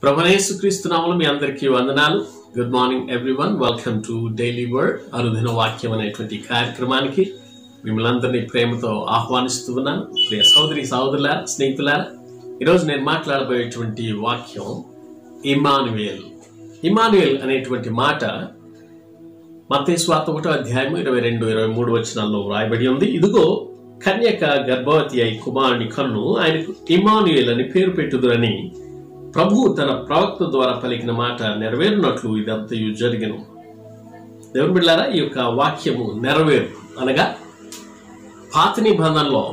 ప్రభనేసు క్రీస్తునామలు మీ అందరికీ వందనాలు good morning everyone welcome to daily word అనుదిన వాక్యం అనేటువంటి కార్యక్రమానికి మిమ్మల్ని అందరినీ ప్రేమతో ఆహ్వానిస్తూ ఉన్నాను ప్రియ సోదరి సహోదరుల స్నేహితులారా ఈరోజు నేను మాట్లాడబోయేటువంటి వాక్యం ఇమానుయేల్ ఇమానుయేల్ అనేటువంటి మాట మత్తయి స్వాత ఒకటో అధ్యాయం ఇరవై రెండు ఇరవై మూడు వచనాల్లో రాయబడి ఉంది ఇదిగో కన్యక గర్భవతి అయి కుమారుని కన్ను ఆయనకు ఇమానుయేల్ అని పేరు పెట్టుదురని ప్రభువు తన ప్రవక్త ద్వారా పలికిన మాట నెరవేరునట్లు ఇదంతయు జరిగను దేవుని బిళ్ళారా ఈ యొక్క వాక్యము నెరవేరు అనగా పాత నిబంధనలో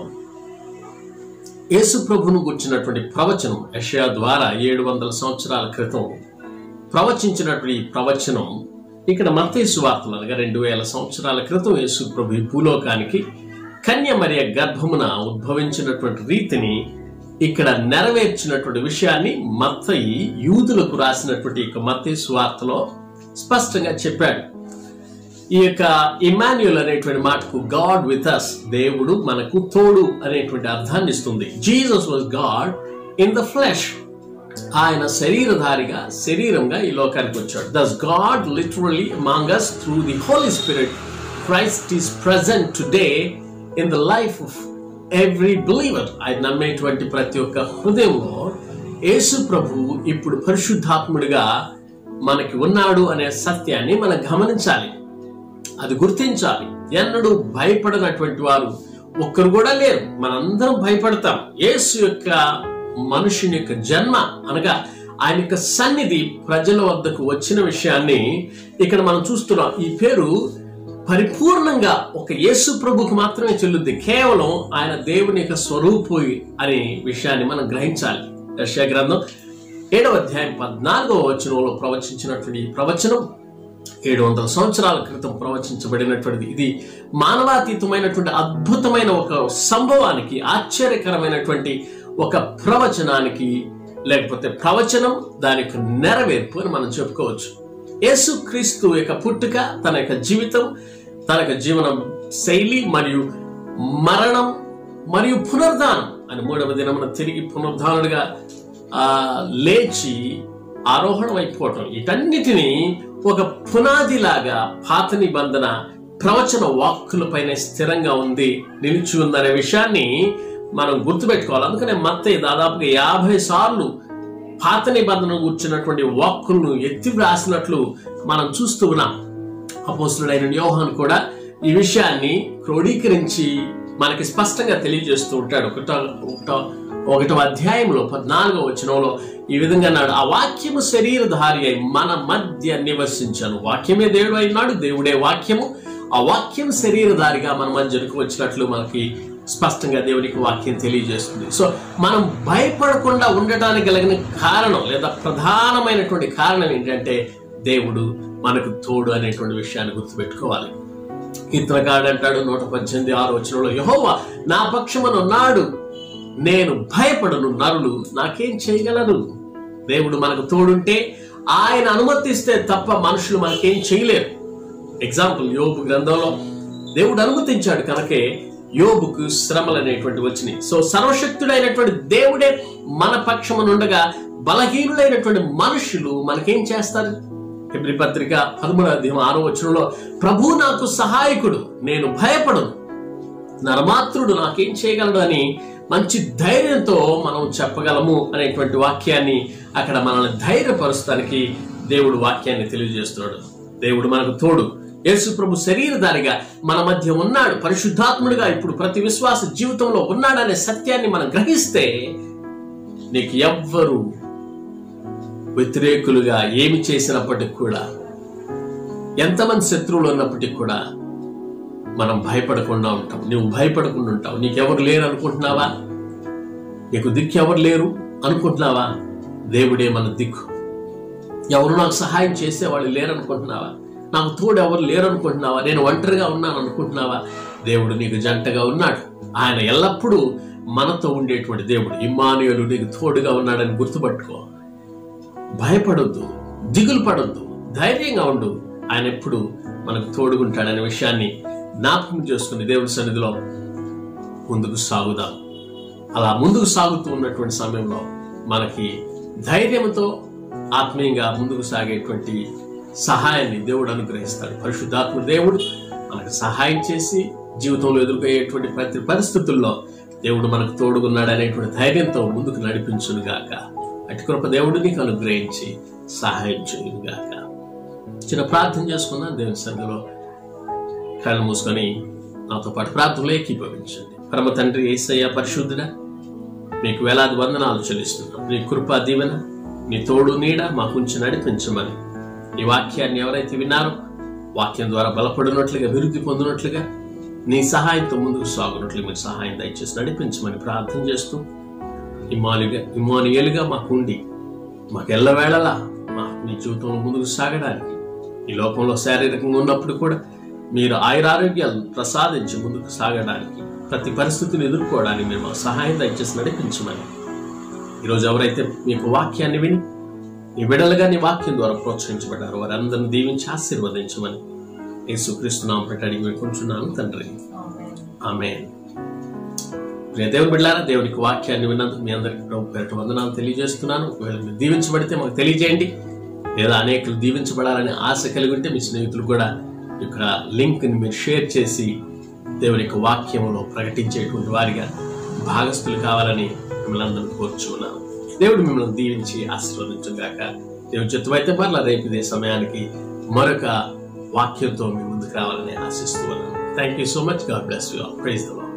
యేసు ప్రభును గుర్చినటువంటి ప్రవచనం యషయా ద్వారా ఏడు వందల సంవత్సరాల క్రితం ప్రవచించినటువంటి ఈ ప్రవచనం ఇక్కడ మత్తయి సువార్తలు అనగా రెండు వేల సంవత్సరాల క్రితం యేసు ప్రభు ఈ భూలోకానికి కన్య మరియ గర్భమున ఉద్భవించినటువంటి రీతిని ఇక్కడ నెరవేర్చినటువంటి విషయాన్ని మత్తయి యూదులకు రాసినటువంటి యొక్క మత్తయి సువార్తలో స్పష్టంగా చెప్పాడు ఈ యొక్క ఇమాన్యుల్ అనేటువంటి మాటకు గాడ్ విత్ అస్ దేవుడు మనకు తోడు అనేటువంటి అర్థాన్ని ఇస్తుంది Jesus was God in the flesh ఆయన శరీరధారిగా శరీరంగా ఈ లోకానికి వచ్చాడు thus God literally among us through the Holy Spirit Christ is present today in the life of every believer ఆయన నమ్మేటువంటి ప్రతి ఒక్క హృదయంలో యేసు ప్రభు ఇప్పుడు పరిశుద్ధాత్ముడిగా మనకి ఉన్నాడు అనే సత్యాన్ని మనం గమనించాలి అది గుర్తించాలి ఎన్నడూ భయపడనటువంటి వారు ఒక్కరు కూడా లేరు మనందరం భయపడతాం యేసు యొక్క మనుషుని యొక్క జన్మ అనగా ఆయన యొక్క సన్నిధి ప్రజల వద్దకు వచ్చిన విషయాన్ని ఇక్కడ మనం చూస్తున్నాం ఈ పేరు పరిపూర్ణంగా ఒక యేసు ప్రభుకు మాత్రమే చెల్లుద్ది కేవలం ఆయన దేవుని యొక్క స్వరూపు అనే విషయాన్ని మనం గ్రహించాలి యెషయా గ్రంథం ఏడవ అధ్యాయం పద్నాలుగవ వచనంలో ప్రవచించినటువంటి ఈ ప్రవచనం ఏడు వందల సంవత్సరాల క్రితం ప్రవచించబడినటువంటిది ఇది మానవాతీతమైనటువంటి అద్భుతమైన ఒక సంభవానికి ఆశ్చర్యకరమైనటువంటి ఒక ప్రవచనానికి లేకపోతే ప్రవచనం దాని యొక్క నెరవేర్పు అని మనం చెప్పుకోవచ్చు యేసు క్రీస్తు యొక్క పుట్టుక తన యొక్క జీవితం తన యొక్క జీవన శైలి మరియు మరణం మరియు పునరుద్ధానం అని మూడవ దినమున తిరిగి పునరుద్ధానుడిగా ఆ, లేచి ఆరోహణం అయిపోవటం వీటన్నిటినీ ఒక పునాదిలాగా పాత నిబంధన ప్రవచన వాక్కులపైన స్థిరంగా ఉంది నిలిచి ఉందనే విషయాన్ని మనం గుర్తుపెట్టుకోవాలి అందుకనే మత్తయి దాదాపుగా యాభై సార్లు పాత నిబంధన కూర్చున్నటువంటి వాక్కులను ఎత్తి వ్రాసినట్లు మనం చూస్తూ ఉన్నాం అపోస్తుడైన యోహాన్ కూడా ఈ విషయాన్ని క్రోడీకరించి మనకి స్పష్టంగా తెలియజేస్తూ ఉంటాడు ఒకటో ఒకటో ఒకటో అధ్యాయంలో పద్నాలుగో వచనంలో ఈ విధంగా అన్నాడు ఆ వాక్యము శరీరధారి అయి మన మధ్య నివసించను వాక్యమే దేవుడు అయినాడు దేవుడే వాక్యము ఆ వాక్యం శరీరధారిగా మన మధ్యకు వచ్చినట్లు మనకి స్పష్టంగా దేవునికి వాక్యం తెలియజేస్తుంది సో మనం భయపడకుండా ఉండటానికి కలిగిన కారణం లేదా ప్రధానమైనటువంటి కారణం ఏంటంటే దేవుడు మనకు తోడు అనేటువంటి విషయాన్ని గుర్తుపెట్టుకోవాలి కీర్తనకాడు అంటాడు నూట పద్దెనిమిది ఆరు వచనంలో యహోవా నా పక్షమునున్నాడు నేను భయపడను నరులు నాకేం చేయగలరు దేవుడు మనకు తోడుంటే ఆయన అనుమతిస్తే తప్ప మనుషులు మనకేం చేయలేరు ఎగ్జాంపుల్ యోబు గ్రంథంలో దేవుడు అనుమతించాడు కనుకే యోబుకు శ్రమలు అనేటువంటి వచ్చినాయి సో సర్వశక్తుడైనటువంటి దేవుడే మన పక్షమునుండగా బలహీనులైనటువంటి మనుషులు మనకేం చేస్తారు ఫిబ్రి పత్రిక పదమూడవ అధ్యాయం ఆరో వచనంలో ప్రభు నాకు సహాయకుడు నేను భయపడను నరమాత్రుడు నాకేం చేయగలడు అని మంచి ధైర్యంతో మనం చెప్పగలము అనేటువంటి వాక్యాన్ని అక్కడ మనల్ని ధైర్యపరుస్తానికి దేవుడు వాక్యాన్ని తెలియజేస్తున్నాడు దేవుడు మనకు తోడు యేసు ప్రభు శరీరధారిగా మన మధ్య ఉన్నాడు పరిశుద్ధాత్ముడిగా ఇప్పుడు ప్రతి విశ్వాస జీవితంలో ఉన్నాడనే సత్యాన్ని మనం గ్రహిస్తే నీకు ఎవ్వరు వ్యతిరేకులుగా ఏమి చేసినప్పటికి కూడా ఎంతమంది శత్రువులు ఉన్నప్పటికీ కూడా మనం భయపడకుండా ఉంటాం నువ్వు భయపడకుండా ఉంటావు నీకెవరు లేరు అనుకుంటున్నావా నీకు దిక్కు ఎవరు లేరు అనుకుంటున్నావా దేవుడే మన దిక్కు ఎవరు నాకు సహాయం చేసేవాళ్ళు లేరు అనుకుంటున్నావా నాకు తోడు ఎవరు లేరు అనుకుంటున్నావా నేను ఒంటరిగా ఉన్నాను అనుకుంటున్నావా దేవుడు నీకు జంటగా ఉన్నాడు ఆయన ఎల్లప్పుడూ మనతో ఉండేటువంటి దేవుడు ఇమ్మానుయులు నీకు తోడుగా ఉన్నాడని గుర్తుపట్టుకో భయపడొద్దు దిగులు పడొద్దు ధైర్యంగా ఉండు ఆయన ఎప్పుడు మనకు తోడుగుంటాడనే విషయాన్ని జ్ఞాపకం చేసుకుని దేవుడి సన్నిధిలో ముందుకు సాగుదాం అలా ముందుకు సాగుతూ ఉన్నటువంటి సమయంలో మనకి ధైర్యంతో ఆత్మీయంగా ముందుకు సాగేటువంటి సహాయాన్ని దేవుడు అనుగ్రహిస్తాడు పరిశుద్ధాత్మ దేవుడు మనకు సహాయం చేసి జీవితంలో ఎదుర్కొయ్యేటువంటి ప్రతి పరిస్థితుల్లో దేవుడు మనకు తోడుగున్నాడు అనేటువంటి ధైర్యంతో ముందుకు నడిపించును గాక అటు కృప దేవుడు నీకు అనుగ్రహించి సహాయం చేయును గాక చిన్న ప్రార్థన చేసుకున్నా దేవుని సన్నిధిలో కళ్ళు మూసుకొని నాతో పాటు ప్రార్థనలో ఏకీభవించండి పరమ తండ్రి ఏసయ్య పరిశుద్ధుడా మీకు వేలాది వందనాలు చెల్లిస్తున్నాం నీ కృప దీవెన నీ తోడు నీడ మాకు ఉంచి నడిపించమని ఈ వాక్యాన్ని ఎవరైతే విన్నారో వాక్యం ద్వారా బలపడినట్లుగా అభివృద్ధి పొందినట్లుగా నీ సహాయంతో ముందుకు సాగునట్లు మీరు సహాయం దయచేసి నడిపించమని ప్రార్థన చేస్తూ ఇమానుగా ఇమానుయేలుగా మాకుండి మాకు ఎల్లవేళలా మా మీ జీవితంలో ముందుకు సాగడానికి ఈ లోకంలో శారీరకంగా ఉన్నప్పుడు కూడా మీరు ఆయురారోగ్యాలను ప్రసాదించి ముందుకు సాగడానికి ప్రతి పరిస్థితిని ఎదుర్కోవడానికి మీరు మాకు సహాయం దయచేసి నడిపించమని ఈరోజు ఎవరైతే మీకు వాక్యాన్ని విని ఈ విడలుగా నీ వాక్యం ద్వారా ప్రోత్సహించబడ్డారు వారందరిని దీవించి ఆశీర్వదించమని యేసుక్రీస్తు నామం పెట్టి అడిగి వేడుకుంటున్నాను తండ్రి ఆమె ప్రియ దేవుని బిడ్డారా దేవునికి వాక్యాన్ని విన్నందుకు మీ అందరికి ప్రభు పేరిట వందనాలు తెలియజేస్తున్నాను ఒకవేళ మీరు దీవించబడితే మాకు తెలియజేయండి లేదా అనేకులు దీవించబడాలని ఆశ కలిగి ఉంటే మీ స్నేహితులు కూడా ఇక్కడ లింక్ ని మీరు షేర్ చేసి దేవుని యొక్క వాక్యంలో ప్రకటించేటువంటి వారిగా భాగస్థులు కావాలని మిమ్మల్ని అందరూ కోరుచున్నాను దేవుడు మిమ్మల్ని దీవించి ఆశీర్వదించుగాక దేవుని చిత్తమైతే మరలా రేపు ఇదే సమయానికి మరొక వాక్యంతో మీ ముందుకు రావాలని ఆశిస్తూ ఉన్నాను thank you so much God bless you praise the